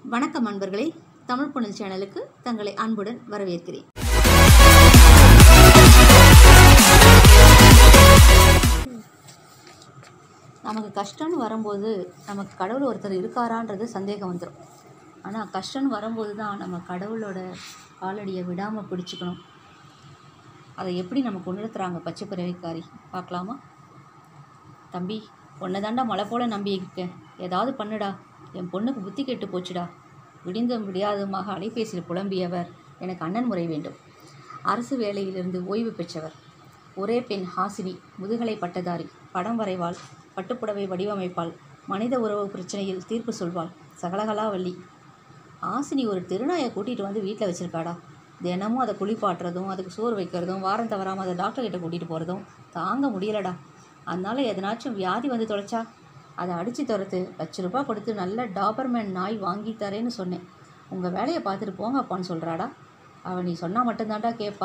வணக்கம் அன்பர்களே தமிழ் புனல் சேனலுக்கு தங்களை அன்புடன் வரவேற்கிறேன் நமக்கு கஷ்டம்னு வரும்போது நமக்கு கடவுள் ஒருத்தர் இருக்காரான்றது சந்தேகம் வந்துடும் ஆனால் கஷ்டம்னு வரும்போது தான் நம்ம கடவுளோட காலடியை விடாமல் பிடிச்சிக்கணும் அதை எப்படி நமக்கு உணர்த்துறாங்க பச்சை பிறவிக்காரி பார்க்கலாமா தம்பி உன்னை தாண்டா மலை போல நம்பி இருக்கேன் ஏதாவது பண்ணுடா என் பொண்ணுக்கு புத்தி கெட்டு போச்சுடா விடிந்தும் விடியாதுமாக அலைபேசியில் புலம்பியவர் எனக்கு அண்ணன் முறை வேண்டும் அரசு வேலையிலிருந்து ஓய்வு பெற்றவர் ஒரே பெண் ஹாசினி முதுகலை பட்டதாரி படம் வரைவாள் பட்டுப்புடவை வடிவமைப்பாள் மனித உறவு பிரச்சனையில் தீர்ப்பு சொல்வாள் சகலகலாவல்லி ஹாசினி ஒரு திருநாயை கூட்டிகிட்டு வந்து வீட்டில் வச்சுருக்காடா தினமும் அதை குளிப்பாட்டுறதும் அதுக்கு சோறு வைக்கிறதும் வாரம் தவறாமல் அதை டாக்டர் கிட்ட கூட்டிகிட்டு போகிறதும் தாங்க முடியலடா அதனால எதனாச்சும் வியாதி வந்து தொலைச்சா அதை அடித்து துரத்து லட்ச ரூபாய் கொடுத்து நல்ல டாபர்மேன் நாய் வாங்கி தரேன்னு சொன்னேன் உங்கள் வேலையை பார்த்துட்டு போங்க அப்பான்னு சொல்கிறாடா அவள் நீ சொன்னால் மட்டும்தான்டா கேட்பா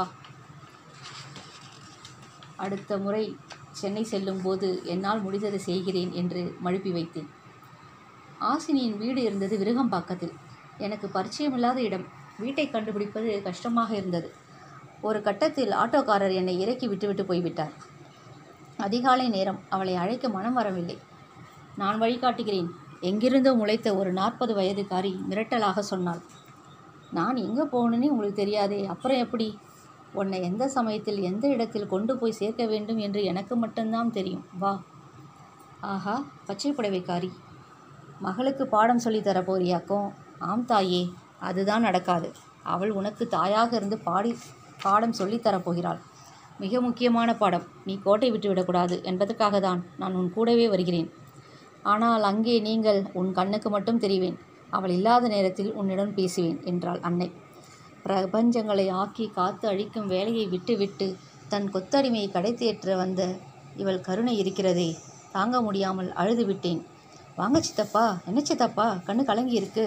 அடுத்த முறை சென்னை செல்லும்போது என்னால் முடிந்ததை செய்கிறேன் என்று மழுப்பி வைத்தேன் ஆசினியின் வீடு இருந்தது விருகம்பாக்கத்தில் எனக்கு பரிச்சயமில்லாத இடம் வீட்டை கண்டுபிடிப்பது கஷ்டமாக இருந்தது ஒரு கட்டத்தில் ஆட்டோக்காரர் என்னை இறக்கி விட்டுவிட்டு போய்விட்டார் அதிகாலை நேரம் அவளை அழைக்க மனம் வரவில்லை நான் வழிகாட்டுகிறேன் எங்கிருந்தோ முளைத்த ஒரு நாற்பது வயதுக்காரி மிரட்டலாக சொன்னாள் நான் எங்கே போகணுன்னே உங்களுக்கு தெரியாதே அப்புறம் எப்படி உன்னை எந்த சமயத்தில் எந்த இடத்தில் கொண்டு போய் சேர்க்க வேண்டும் என்று எனக்கு மட்டும்தான் தெரியும் வா ஆஹா பச்சை புடவைக்காரி மகளுக்கு பாடம் சொல்லித் தர போறியாக்கும் ஆம் தாயே அதுதான் நடக்காது அவள் உனக்கு தாயாக இருந்து பாடி பாடம் சொல்லித் தரப் போகிறாள் மிக முக்கியமான பாடம் நீ கோட்டை விட்டு விடக்கூடாது என்பதற்காக தான் நான் உன் கூடவே வருகிறேன் ஆனால் அங்கே நீங்கள் உன் கண்ணுக்கு மட்டும் தெரிவேன் அவள் இல்லாத நேரத்தில் உன்னிடம் பேசுவேன் என்றாள் அன்னை பிரபஞ்சங்களை ஆக்கி காத்து அழிக்கும் வேலையை விட்டுவிட்டு தன் கொத்தடிமையை கடைத்தேற்ற வந்த இவள் கருணை இருக்கிறதே தாங்க முடியாமல் அழுது விட்டேன் வாங்க சித்தப்பா என்ன சித்தப்பா கண்ணு கலங்கி இருக்கு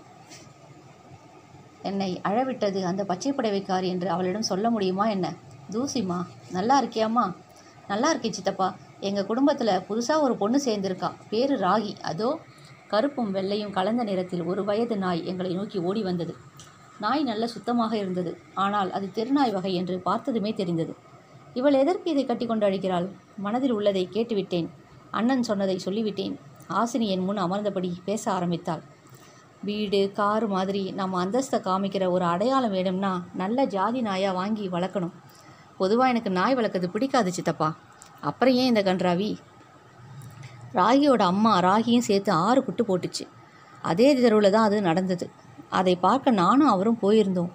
என்னை அழவிட்டது அந்த பச்சை புடவைக்காரி என்று அவளிடம் சொல்ல முடியுமா என்ன தூசிமா நல்லா இருக்கியாம்மா நல்லா இருக்கே சித்தப்பா எங்கள் குடும்பத்தில் புதுசாக ஒரு பொண்ணு சேர்ந்திருக்கா பேரு ராகி அதோ கருப்பும் வெள்ளையும் கலந்த நிறத்தில் ஒரு வயது நாய் எங்களை நோக்கி ஓடி வந்தது நாய் நல்ல சுத்தமாக இருந்தது ஆனால் அது தெருநாய் வகை என்று பார்த்ததுமே தெரிந்தது இவள் எதற்கு இதை கட்டிக்கொண்டு அழைக்கிறாள் மனதில் உள்ளதை கேட்டுவிட்டேன் அண்ணன் சொன்னதை சொல்லிவிட்டேன் ஆசினி என் முன் அமர்ந்தபடி பேச ஆரம்பித்தாள் வீடு கார் மாதிரி நம்ம அந்தஸ்தை காமிக்கிற ஒரு அடையாளம் வேணும்னா நல்ல ஜாதி நாயாக வாங்கி வளர்க்கணும் பொதுவாக எனக்கு நாய் வளர்க்கறது பிடிக்காது சித்தப்பா அப்புறம் ஏன் இந்த கன்றாவி ராகியோட அம்மா ராகியும் சேர்த்து ஆறு குட்டு போட்டுச்சு அதே தெருவில் தான் அது நடந்தது அதை பார்க்க நானும் அவரும் போயிருந்தோம்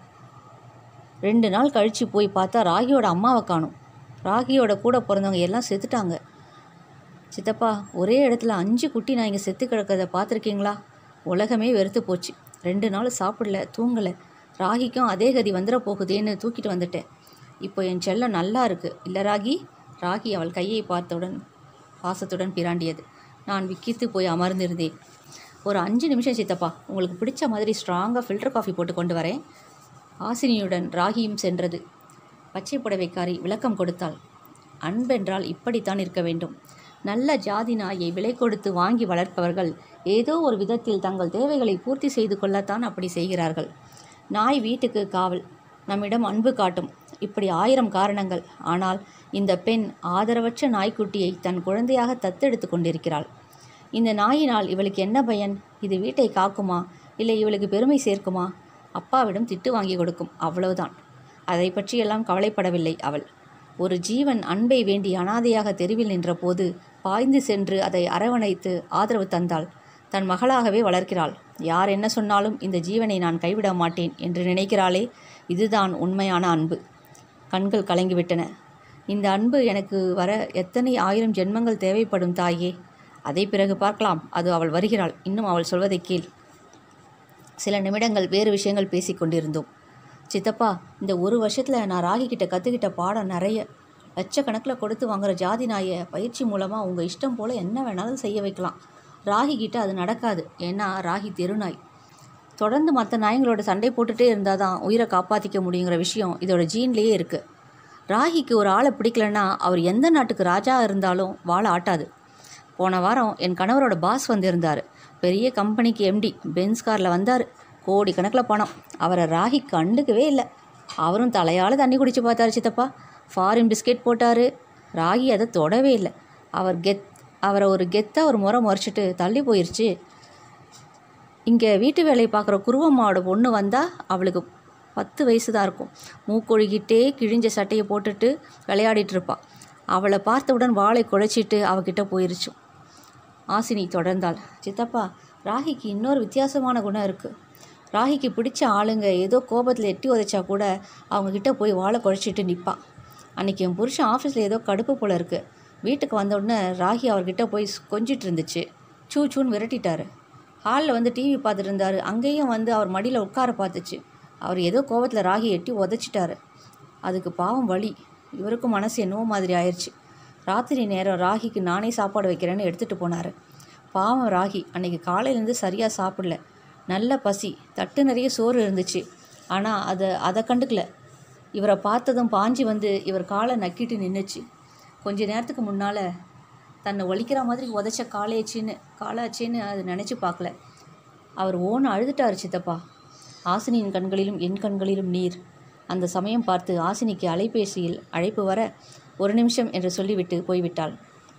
ரெண்டு நாள் கழித்து போய் பார்த்தா ராகியோட அம்மாவை காணும் ராகியோட கூட பிறந்தவங்க எல்லாம் செத்துட்டாங்க சித்தப்பா ஒரே இடத்துல அஞ்சு குட்டி நான் இங்கே செத்து கிடக்கிறத பார்த்துருக்கீங்களா உலகமே வெறுத்து போச்சு ரெண்டு நாள் சாப்பிடல தூங்கலை ராகிக்கும் அதே கதி வந்துட போகுதேன்னு தூக்கிட்டு வந்துட்டேன் இப்போ என் செல்லம் நல்லா இருக்கு இல்லை ராகி ராகி அவள் கையை பார்த்தவுடன் பாசத்துடன் பிராண்டியது நான் விக்கித்து போய் அமர்ந்திருந்தேன் ஒரு அஞ்சு நிமிஷம் சித்தப்பா உங்களுக்கு பிடிச்ச மாதிரி ஸ்ட்ராங்காக ஃபில்டர் காஃபி போட்டு கொண்டு வரேன் ஆசினியுடன் ராகியும் சென்றது பச்சை புடவைக்காரி விளக்கம் கொடுத்தாள் அன்பென்றால் இப்படித்தான் இருக்க வேண்டும் நல்ல ஜாதி நாயை விலை கொடுத்து வாங்கி வளர்ப்பவர்கள் ஏதோ ஒரு விதத்தில் தங்கள் தேவைகளை பூர்த்தி செய்து கொள்ளத்தான் அப்படி செய்கிறார்கள் நாய் வீட்டுக்கு காவல் நம்மிடம் அன்பு காட்டும் இப்படி ஆயிரம் காரணங்கள் ஆனால் இந்த பெண் ஆதரவற்ற நாய்க்குட்டியை தன் குழந்தையாக தத்தெடுத்து கொண்டிருக்கிறாள் இந்த நாயினால் இவளுக்கு என்ன பயன் இது வீட்டை காக்குமா இல்லை இவளுக்கு பெருமை சேர்க்குமா அப்பாவிடம் திட்டு வாங்கி கொடுக்கும் அவ்வளவுதான் அதை பற்றியெல்லாம் கவலைப்படவில்லை அவள் ஒரு ஜீவன் அன்பை வேண்டி அனாதையாக தெருவில் நின்றபோது பாய்ந்து சென்று அதை அரவணைத்து ஆதரவு தந்தாள் தன் மகளாகவே வளர்க்கிறாள் யார் என்ன சொன்னாலும் இந்த ஜீவனை நான் கைவிட மாட்டேன் என்று நினைக்கிறாளே இதுதான் உண்மையான அன்பு கண்கள் கலங்கிவிட்டன இந்த அன்பு எனக்கு வர எத்தனை ஆயிரம் ஜென்மங்கள் தேவைப்படும் தாயே அதை பிறகு பார்க்கலாம் அது அவள் வருகிறாள் இன்னும் அவள் சொல்வதை கேள் சில நிமிடங்கள் வேறு விஷயங்கள் பேசிக் கொண்டிருந்தோம் சித்தப்பா இந்த ஒரு வருஷத்தில் நான் ராகி கிட்ட கற்றுக்கிட்ட பாடம் நிறைய லட்சக்கணக்கில் கொடுத்து வாங்குற ஜாதி நாயை பயிற்சி மூலமாக உங்கள் இஷ்டம் போல் என்ன வேணாலும் செய்ய வைக்கலாம் ராகி கிட்ட அது நடக்காது ஏன்னா ராகி தெருநாய் தொடர்ந்து மற்ற நாய்களோட சண்டை போட்டுட்டே இருந்தால் தான் உயிரை காப்பாற்றிக்க முடியுங்கிற விஷயம் இதோட ஜீன்லேயே இருக்குது ராகிக்கு ஒரு ஆளை பிடிக்கலன்னா அவர் எந்த நாட்டுக்கு ராஜா இருந்தாலும் வாழ ஆட்டாது போன வாரம் என் கணவரோட பாஸ் வந்திருந்தார் பெரிய கம்பெனிக்கு எம்டி பென்ஸ் காரில் வந்தார் கோடிக்கணக்கில் பணம் அவரை ராகி கண்டுக்கவே இல்லை அவரும் தலையால் தண்ணி குடிச்சு பார்த்தாரு சித்தப்பா ஃபாரின் பிஸ்கெட் போட்டார் ராகி அதை தொடவே இல்லை அவர் கெத் அவரை ஒரு கெத்தாக ஒரு முறை முறைச்சிட்டு தள்ளி போயிடுச்சு இங்கே வீட்டு வேலை பார்க்குற குருவம்மாவோட பொண்ணு வந்தால் அவளுக்கு பத்து வயசு தான் இருக்கும் மூக்கொழுகிட்டே கிழிஞ்ச சட்டையை போட்டுட்டு விளையாடிட்டு இருப்பா அவளை பார்த்தவுடன் வாளை குழைச்சிட்டு அவகிட்ட போயிருச்சு ஆசினி தொடர்ந்தாள் சித்தப்பா ராகிக்கு இன்னொரு வித்தியாசமான குணம் இருக்குது ராகிக்கு பிடிச்ச ஆளுங்க ஏதோ கோபத்தில் எட்டி உதைச்சா கூட அவங்கக்கிட்ட போய் வாழை குழைச்சிட்டு நிற்பா அன்றைக்கி என் புருஷன் ஆஃபீஸில் ஏதோ கடுப்பு போல் இருக்குது வீட்டுக்கு வந்த உடனே ராகி அவர்கிட்ட போய் கொஞ்சிட்டு இருந்துச்சு சூ சூன்னு விரட்டிட்டாரு ஹாலில் வந்து டிவி பார்த்துட்டு இருந்தார் அங்கேயும் வந்து அவர் மடியில் உட்கார பார்த்துச்சு அவர் ஏதோ கோவத்தில் ராகி எட்டி உதச்சிட்டாரு அதுக்கு பாவம் வலி இவருக்கும் மனசு என்னவோ மாதிரி ஆயிடுச்சு ராத்திரி நேரம் ராகிக்கு நானே சாப்பாடு வைக்கிறேன்னு எடுத்துகிட்டு போனார் பாவம் ராகி அன்னைக்கு காலையிலேருந்து சரியாக சாப்பிடல நல்ல பசி தட்டு நிறைய சோறு இருந்துச்சு ஆனால் அதை அதை கண்டுக்கல இவரை பார்த்ததும் பாஞ்சி வந்து இவர் காலை நக்கிட்டு நின்றுச்சு கொஞ்ச நேரத்துக்கு முன்னால் தன்னை ஒலிக்கிற மாதிரி உதச்ச காலையச்சின்னு காலாச்சின்னு அது நினச்சி பார்க்கல அவர் ஓன்னு அழுதுட்டார் சித்தப்பா ஆசினியின் கண்களிலும் என் கண்களிலும் நீர் அந்த சமயம் பார்த்து ஆசினிக்கு அலைபேசியில் அழைப்பு வர ஒரு நிமிஷம் என்று சொல்லிவிட்டு போய்விட்டாள்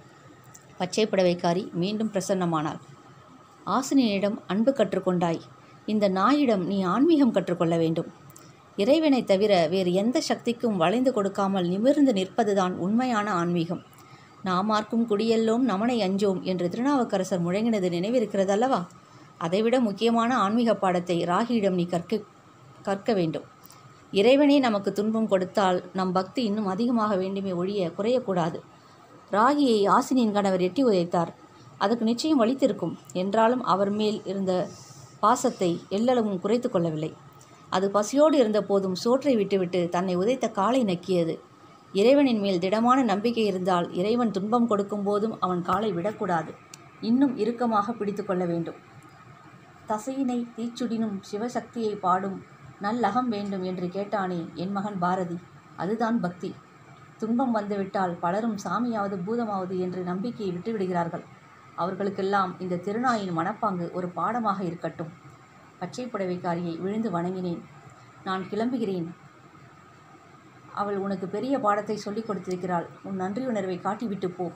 பச்சை புடவைக்காரி மீண்டும் பிரசன்னமானாள் ஆசினியிடம் அன்பு கற்றுக்கொண்டாய் இந்த நாயிடம் நீ ஆன்மீகம் கற்றுக்கொள்ள வேண்டும் இறைவனை தவிர வேறு எந்த சக்திக்கும் வளைந்து கொடுக்காமல் நிமிர்ந்து நிற்பதுதான் உண்மையான ஆன்மீகம் நாமார்க்கும் குடியெல்லோம் நமனை அஞ்சோம் என்று திருநாவுக்கரசர் முழங்கினது நினைவிருக்கிறதல்லவா அதைவிட முக்கியமான ஆன்மீக பாடத்தை ராகியிடம் நீ கற்க கற்க வேண்டும் இறைவனே நமக்கு துன்பம் கொடுத்தால் நம் பக்தி இன்னும் அதிகமாக வேண்டுமே ஒழிய குறையக்கூடாது ராகியை ஆசினியின் கணவர் எட்டி உதைத்தார் அதுக்கு நிச்சயம் வலித்திருக்கும் என்றாலும் அவர் மேல் இருந்த பாசத்தை எல்லளவும் குறைத்து கொள்ளவில்லை அது பசியோடு இருந்த போதும் சோற்றை விட்டுவிட்டு தன்னை உதைத்த காலை நக்கியது இறைவனின் மேல் திடமான நம்பிக்கை இருந்தால் இறைவன் துன்பம் கொடுக்கும் போதும் அவன் காலை விடக்கூடாது இன்னும் இறுக்கமாக பிடித்து கொள்ள வேண்டும் தசையினை தீச்சுடினும் சிவசக்தியை பாடும் நல்லகம் வேண்டும் என்று கேட்டானே என் மகன் பாரதி அதுதான் பக்தி துன்பம் வந்துவிட்டால் பலரும் சாமியாவது பூதமாவது என்று நம்பிக்கையை விட்டுவிடுகிறார்கள் அவர்களுக்கெல்லாம் இந்த திருநாயின் மனப்பாங்கு ஒரு பாடமாக இருக்கட்டும் பச்சை புடவைக்காரியை விழுந்து வணங்கினேன் நான் கிளம்புகிறேன் அவள் உனக்கு பெரிய பாடத்தை சொல்லிக் கொடுத்திருக்கிறாள் உன் நன்றியுணர்வை காட்டிவிட்டு போ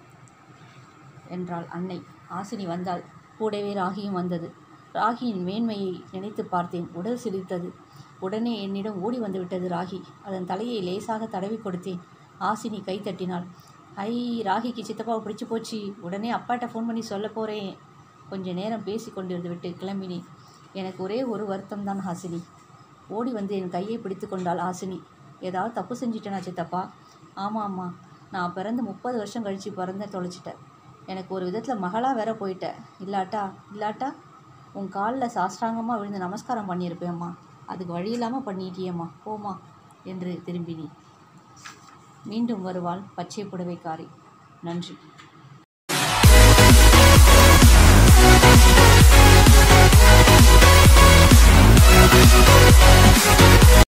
என்றாள் அன்னை ஆசினி வந்தாள் கூடவே ராகியும் வந்தது ராகியின் மேன்மையை நினைத்து பார்த்தேன் உடல் சிலிர்த்தது உடனே என்னிடம் ஓடி வந்து விட்டது ராகி அதன் தலையை லேசாக தடவி கொடுத்தேன் ஆசினி கை தட்டினாள் ஐ ராகிக்கு சித்தப்பாவை பிடிச்சு போச்சு உடனே அப்பாட்ட ஃபோன் பண்ணி சொல்ல போகிறேன் கொஞ்ச நேரம் பேசி கொண்டிருந்து விட்டு கிளம்பினேன் எனக்கு ஒரே ஒரு வருத்தம் தான் ஹாசினி ஓடி வந்து என் கையை பிடித்து கொண்டாள் ஹாசினி ஏதாவது தப்பு செஞ்சிட்டேனா சித்தப்பா ஆமாம் அம்மா நான் பிறந்து முப்பது வருஷம் கழித்து பிறந்த தொலைச்சிட்டேன் எனக்கு ஒரு விதத்தில் மகளாக வேற போயிட்டேன் இல்லாட்டா இல்லாட்டா உன் காலில் சாஷ்டாங்கமாக விழுந்து நமஸ்காரம் பண்ணியிருப்பேம்மா அதுக்கு வழி இல்லாமல் பண்ணிட்டியேம்மா போம்மா என்று திரும்பினேன் மீண்டும் வருவாள் பச்சை புடவைக்காரி நன்றி